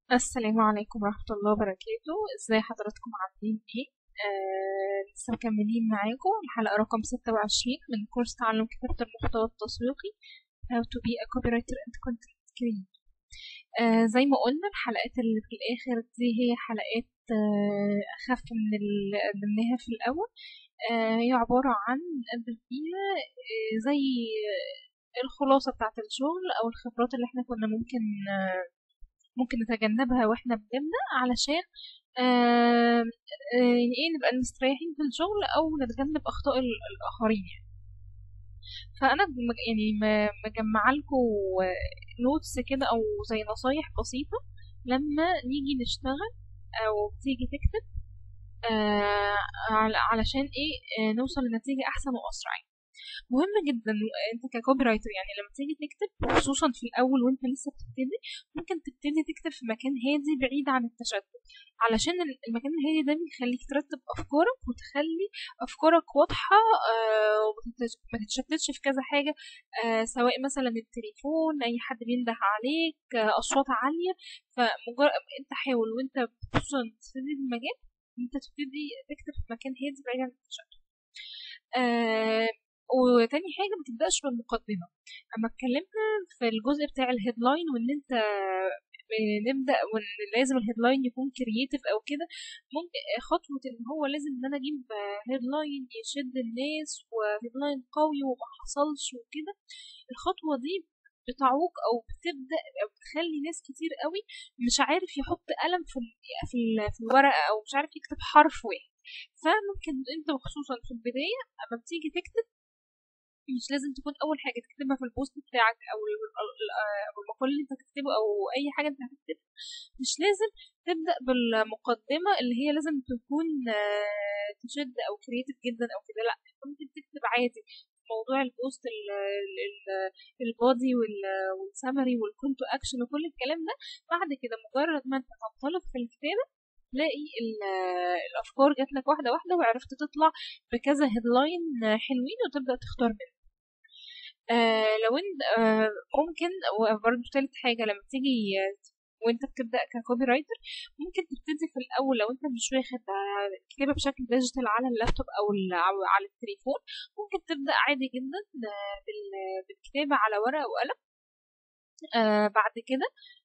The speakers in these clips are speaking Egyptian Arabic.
السلام عليكم ورحمة الله وبركاته ازاي حضراتكم عاملين ايه آه لسه مكملين معاكم الحلقة رقم ستة وعشرين من كورس تعلم كتابة المحتوى التسويقي How to be a copywriter and content creator آه زي ما قلنا الحلقات اللي في الآخر دي هي حلقات آه أخف من اللي قدمناها في الأول آه هي عبارة عن نقدم فيها آه زي الخلاصة بتاعة الشغل أو الخبرات اللي احنا كنا ممكن آه ممكن نتجنبها واحنا بنبدأ علشان آه آه ايه نبقى مستريحين في الشغل او نتجنب اخطاء ال- الاخرين يعني فانا مج- يعني م- مجمعه لكم نوتس كده او زي نصايح بسيطه لما نيجي نشتغل او تيجي تكتب آه عل- علشان ايه آه نوصل لنتيجه احسن واسرع يعني. مهم جدا انت ككوبي رايتر يعني لما تيجي تكتب خصوصا في الاول وانت لسه بتبتدي ممكن تبتدي تكتب في مكان هادي بعيد عن التشتت علشان ال- المكان الهادي ده بيخليك ترتب افكارك وتخلي افكارك واضحه آه وما تتشتتش في كذا حاجه آه سواء مثلا التليفون اي حد بينده عليك آه اصوات عاليه فمجرد انت حاول وانت خصوصا تبتدي في المجال انت تبتدي تكتب في مكان هادي بعيد عن التشتت آه وتاني حاجة ما تبدأش بالمقدمة أما اتكلمنا في الجزء بتاع الهيدلاين وإن أنت نبدأ وإن لازم الهيدلاين يكون كرييتيف أو كده ممكن خطوة إن هو لازم إن أنا أجيب هيدلاين يشد الناس وهيدلاين قوي وما حصلش وكده الخطوة دي بتعوق أو بتبدأ أو بتخلي ناس كتير قوي مش عارف يحط قلم في ال- في ال- في الورقة أو مش عارف يكتب حرف واحد فممكن انت خصوصا في البداية اما بتيجي تكتب مش لازم تكون اول حاجه تكتبها في البوست بتاعك او ال- ال- او المقال اللي انت هتكتبه او اي حاجه انت هتكتبها مش لازم تبدا بالمقدمه اللي هي لازم تكون آه، تشد او كرييتيف جدا او كده لا انت ممكن تكتب عادي موضوع البوست البودي والسمري والكول تو اكشن وكل الكلام ده بعد كده مجرد ما انت تنطلق في الكتابه تلاقي ال- الافكار جات لك واحده واحده وعرفت تطلع بكذا هيدلاين حلوين وتبدا تختار منهم آه لو انت آه ممكن وبرضه تالت حاجة لما تيجي آه، وانت بتبدأ ككوبي رايتر ممكن تبتدي في الأول لو انت مش واخد آه، كتابة بشكل ديجيتال على اللابتوب أو ال- أو على التليفون ممكن تبدأ عادي جدا آه، بال- بالكتابة على ورقة وقلم آه بعد كده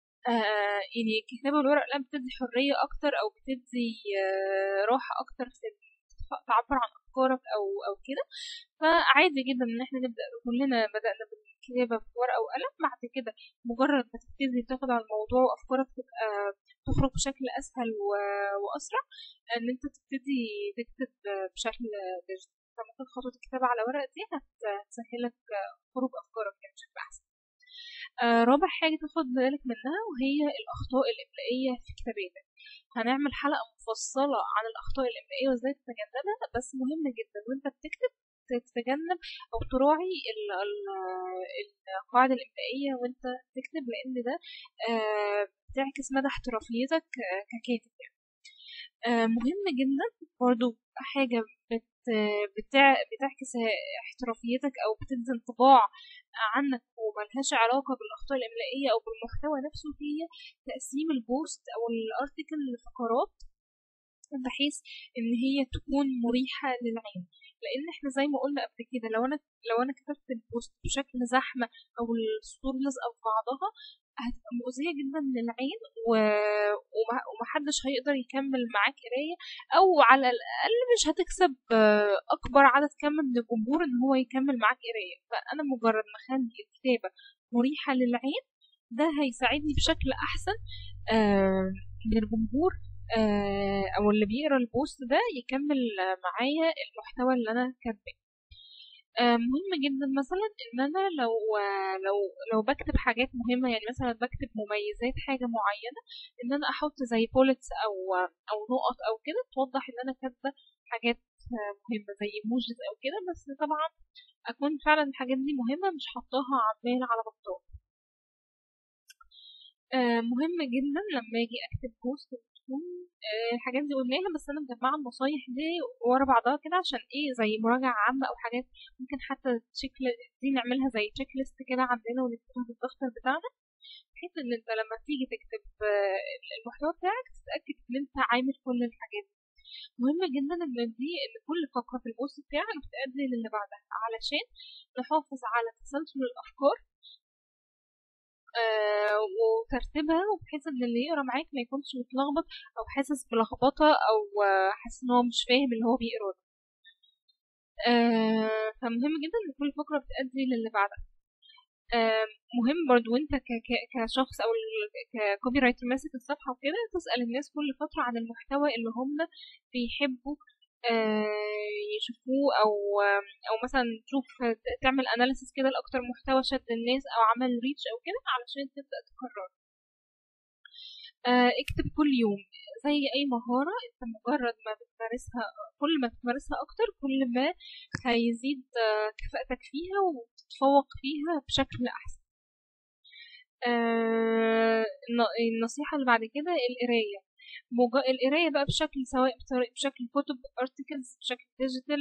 آه يعني الكتابة بالورقة والقلم بتدي حرية أكتر أو بتدي آه راحة أكتر في ال- تعبر عن أفكارك أو أو كده فعادي جدا ان احنا نبدا كلنا بدانا بالكتابه بورقه وقلم بعد كده مجرد ما تبتدي تاخد على الموضوع وافكارك تبقى تخرج بشكل اسهل و- واسرع ان انت تبتدي تكتب بشكل ديجيتال فممكن خطوه الكتابه على ورق دي هت- هتسهلك خروج افكارك يعني بشكل احسن آه، رابع حاجة تاخد بالك منها وهي الأخطاء الإملائية في كتاباتك هنعمل حلقة مفصلة عن الأخطاء الإملائية وإزاي تتجنبها بس مهم جدا وأنت بتكتب تتجنب أو تراعي ال- ال- القاعدة الإملائية وأنت تكتب لأن ده آه، بتعكس مدى احترافيتك آه، ككاتب يعني. آه، مهم جدا برضو حاجة بت بتع... بتعكس احترافيتك أو بتدي انطباع عنك وملهاش علاقة بالأخطاء الإملائية أو بالمحتوى نفسه هي تقسيم البوست أو الأرتيكل لفقرات بحيث ان هي تكون مريحة للعين لان احنا زي ما قلنا قبل كده لو انا لو انا كتبت البوست بشكل زحمة او السطور لازقة في بعضها هتبقى مؤذية جدا للعين و... وما- ومحدش هيقدر يكمل معاك قراية او على الاقل مش هتكسب آه، اكبر عدد كم من الجمهور ان هو يكمل معاك قراية فانا مجرد ما اخلي الكتابة مريحة للعين ده هيساعدني بشكل احسن آه، للجمهور آه، او اللي بيقرا البوست ده يكمل آه، معايا المحتوى اللي انا كاتباه آه، مهم جدا مثلا ان انا لو آه، لو لو بكتب حاجات مهمه يعني مثلا بكتب مميزات حاجه معينه ان انا احط زي بوليتس او او نقط او كده توضح ان انا كاتبه حاجات آه، مهمه زي ايموجيز او كده بس طبعا اكون فعلا الحاجات دي مهمه مش حطاها عمال على بطال آه، مهم جدا لما اجي اكتب بوست تكون آه، الحاجات دي قلناها بس انا مجمعه النصايح دي ورا بعضها كده عشان ايه زي مراجعه عامه او حاجات ممكن حتى تشيك دي نعملها زي تشيك ليست كده عندنا ونكتبها في الدفتر بتاعنا بحيث ان انت لما تيجي تكتب آه، المحتوى بتاعك تتاكد ان انت عامل كل الحاجات دي مهم جدا ان دي ان كل فقره في البوست بتاعك بتأدي للي بعدها علشان نحافظ على تسلسل الافكار آه وترتيبها وبحيث ان اللي يقرا معاك ما يكونش متلخبط او حاسس بلخبطه او آه حاسس ان هو مش فاهم اللي هو بيقراه آه فمهم جدا ان كل فقره بتأدي للي بعدها آه مهم برضو انت كشخص او ككوبي رايتر ماسك الصفحه وكده تسال الناس كل فتره عن المحتوى اللي هم بيحبوا يشوفوه او او مثلا تشوف تعمل اناليسيس كده لاكتر محتوى شد الناس او عمل ريتش او كده علشان تبدا تقرر اكتب كل يوم زي اي مهارة انت مجرد ما بتمارسها كل ما بتمارسها اكتر كل ما هيزيد كفاءتك فيها وتتفوق فيها بشكل احسن النصيحة اللي بعد كده القراية مج... القراية بقى بشكل سواء بشكل كتب ارتكلز بشكل ديجيتال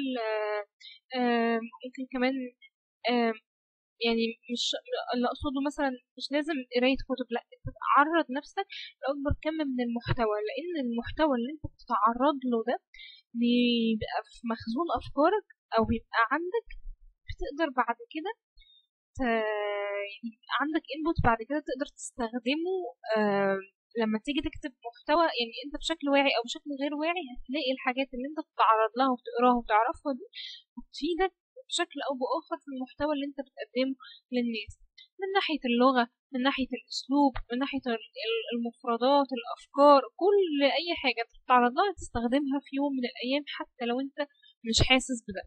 ممكن كمان يعني مش اللي اقصده مثلا مش لازم قرايه كتب لا انت تعرض نفسك لاكبر كم من المحتوى لان المحتوى اللي انت بتتعرض له ده بيبقى في مخزون افكارك او بيبقى عندك بتقدر بعد كده يعني عندك انبوت بعد كده تقدر تستخدمه لما تيجي تكتب محتوى يعني انت بشكل واعي او بشكل غير واعي هتلاقي الحاجات اللي انت بتتعرض لها وبتقراها وبتعرفها دي هتفيدك بشكل او باخر في المحتوى اللي انت بتقدمه للناس من ناحية اللغة من ناحية الأسلوب من ناحية المفردات الأفكار كل أي حاجة بتتعرض لها تستخدمها في يوم من الأيام حتى لو أنت مش حاسس بده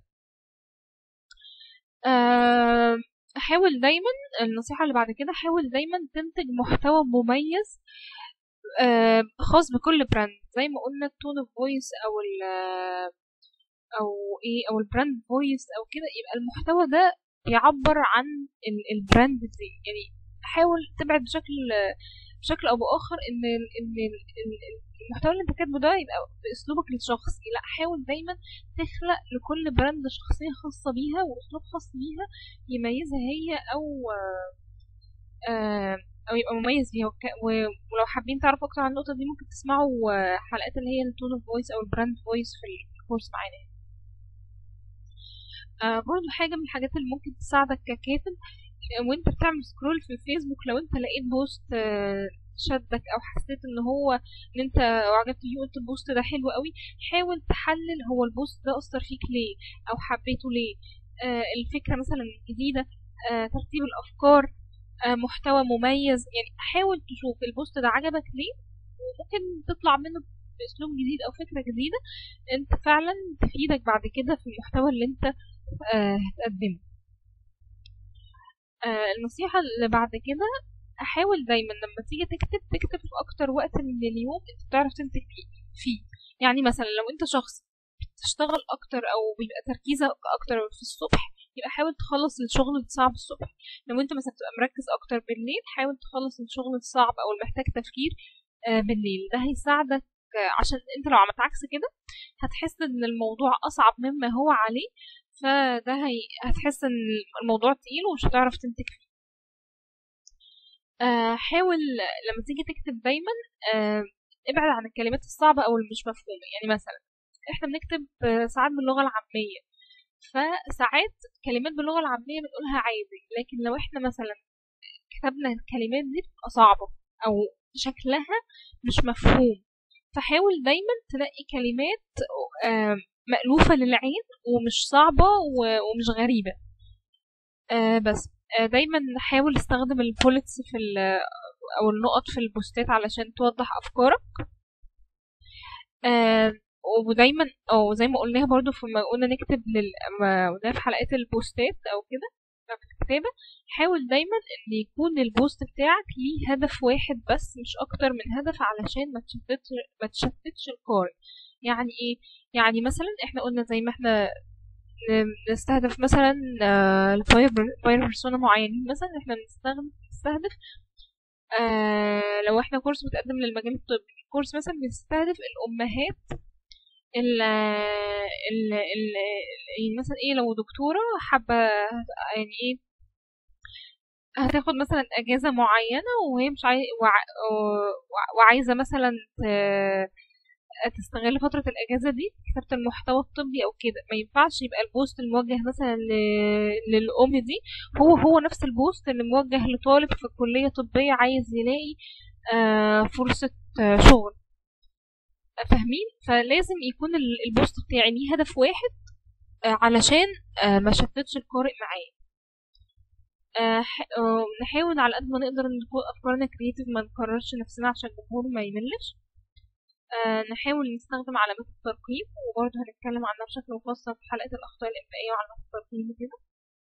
أه حاول دايما النصيحة اللي بعد كده حاول دايما تنتج محتوى مميز أه خاص بكل براند زي ما قلنا التون اوف فويس او ال او ايه او البراند فويس او كده يبقى المحتوى ده بيعبر عن البراند دي يعني حاول تبعد بشكل بشكل او باخر ان ان المحتوى اللي انت كاتبه ده يبقى باسلوبك الشخصي لا حاول دايما تخلق لكل براند شخصيه خاصه بيها واسلوب خاص بيها يميزها هي او آه او يبقى مميز بيها ولو حابين تعرفوا اكتر عن النقطه دي ممكن تسمعوا حلقات اللي هي التون اوف فويس او البراند فويس في الكورس معانا آه برضو حاجة من الحاجات اللي ممكن تساعدك ككاتب وانت بتعمل سكرول في الفيسبوك لو انت لقيت بوست آه شدك او حسيت ان هو ان انت اعجبت بيه قلت البوست ده حلو قوي حاول تحلل هو البوست ده اثر فيك ليه او حبيته ليه آه الفكرة مثلا جديدة آه ترتيب الافكار آه محتوى مميز يعني حاول تشوف البوست ده عجبك ليه وممكن تطلع منه باسلوب جديد او فكرة جديدة انت فعلا تفيدك بعد كده في المحتوى اللي انت آه هتقدمه آه النصيحة اللي بعد كده حاول دايما لما تيجي تكتب تكتب في اكتر وقت من اليوم انت بتعرف تنتج فيه يعني مثلا لو انت شخص بتشتغل اكتر او بيبقى تركيزك اكتر في الصبح يبقى حاول تخلص الشغل الصعب الصبح لو انت مثلا بتبقى مركز اكتر بالليل حاول تخلص الشغل الصعب او المحتاج تفكير آه بالليل ده هيساعدك عشان انت لو عملت عكس كده هتحس ان الموضوع اصعب مما هو عليه فده هي... هتحس ان الموضوع تقيل ومش هتعرف تنتج فيه آه حاول لما تيجي تكتب دايما آه ابعد عن الكلمات الصعبة او المش مفهومة يعني مثلا احنا بنكتب ساعات باللغة العامية فساعات كلمات باللغة العامية بنقولها عادي لكن لو احنا مثلا كتبنا الكلمات دي بتبقى صعبة او شكلها مش مفهوم فحاول دايما تلاقي كلمات آه مألوفة للعين ومش صعبة ومش غريبة آه بس آه دايما حاول استخدم البوليتس في او النقط في البوستات علشان توضح افكارك آه ودايما او زي ما قلناها برضو في ما قلنا نكتب لل قلناها في حلقات البوستات او كده في الكتابة حاول دايما ان يكون البوست بتاعك ليه هدف واحد بس مش اكتر من هدف علشان ما تشتتش ما تشتتش القارئ يعني ايه يعني مثلا احنا قلنا زي ما احنا نستهدف مثلا الفاير فاير بيرسونا معينين مثلا احنا بنستخدم نستهدف آه لو احنا كورس بتقدم للمجال الطبي كورس مثلا بنستهدف الامهات ال ال ال مثلا ايه لو دكتورة حابة يعني ايه هتاخد مثلا اجازه معينه وهي مش عاي... وع... وع- وعايزه مثلا ت... تستغل فترة الأجازة دي في كتابة المحتوى الطبي أو كده ما ينفعش يبقى البوست الموجه مثلا ل... للأم دي هو هو نفس البوست اللي موجه لطالب في كلية طبية عايز يلاقي آه، فرصة آه، شغل فاهمين فلازم يكون ال- البوست بتاعي ليه هدف واحد آه، علشان آه، ما شتتش القارئ معايا آه، ح- آه، نحاول على قد ما نقدر ان تكون افكارنا كريتيف ما نكررش نفسنا عشان الجمهور ما يملش آه، نحاول نستخدم علامات الترقيم وبرضه هنتكلم عنها بشكل مفصل في حلقة الأخطاء الإنبائية وعلامات الترقيم وكده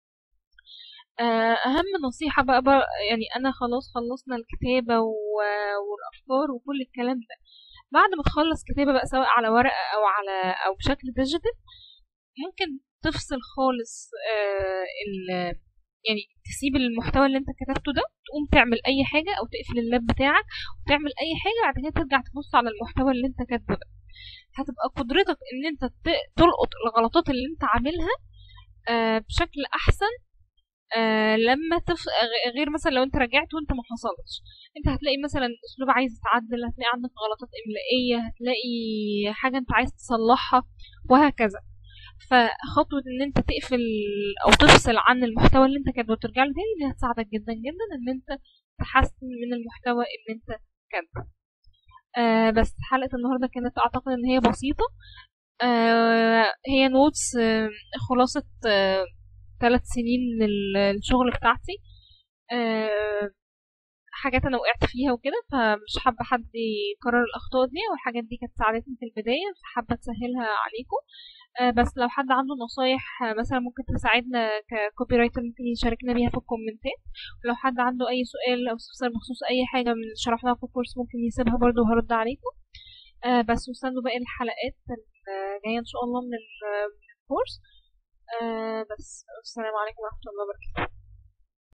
آه، أهم نصيحة بقى, بقى يعني أنا خلاص خلصنا الكتابة و- والأفكار وكل الكلام ده بعد ما تخلص كتابة بقى سواء على ورقة أو على أو بشكل ديجيتال ممكن تفصل خالص آه، ال يعني تسيب المحتوى اللي انت كتبته ده تقوم تعمل اي حاجة او تقفل اللاب بتاعك وتعمل اي حاجة بعد كده ترجع تبص على المحتوى اللي انت كاتبه ده هتبقى قدرتك ان انت ت- تلقط الغلطات اللي انت عاملها آه، بشكل احسن آه، لما تف... غ- غير مثلا لو انت رجعت وانت ما حصلتش انت هتلاقي مثلا اسلوب عايز يتعدل هتلاقي عندك غلطات املائيه هتلاقي حاجه انت عايز تصلحها وهكذا فخطوه ان انت تقفل او تفصل عن المحتوى اللي انت كاتبه وترجع له تاني دي هتساعدك جدا جدا ان انت تحسن من المحتوى اللي انت كاتبه آه بس حلقه النهارده كانت اعتقد ان هي بسيطه آه هي نوتس آه خلاصه آه ثلاث سنين من ال- الشغل بتاعتي آه، حاجات انا وقعت فيها وكده فمش حابه حد يكرر الاخطاء دي والحاجات دي كانت ساعدتني في البدايه فحابه تسهلها عليكم آه، بس لو حد عنده نصايح آه، مثلا ممكن تساعدنا ككوبي رايتر ممكن يشاركنا بيها في الكومنتات ولو حد عنده اي سؤال او استفسار بخصوص اي حاجه من اللي شرحناها في الكورس ممكن يسيبها برضو وهرد عليكم آه، بس واستنوا باقي الحلقات الجايه ان شاء الله من ال- من الكورس آه، بس السلام عليكم ورحمه الله وبركاته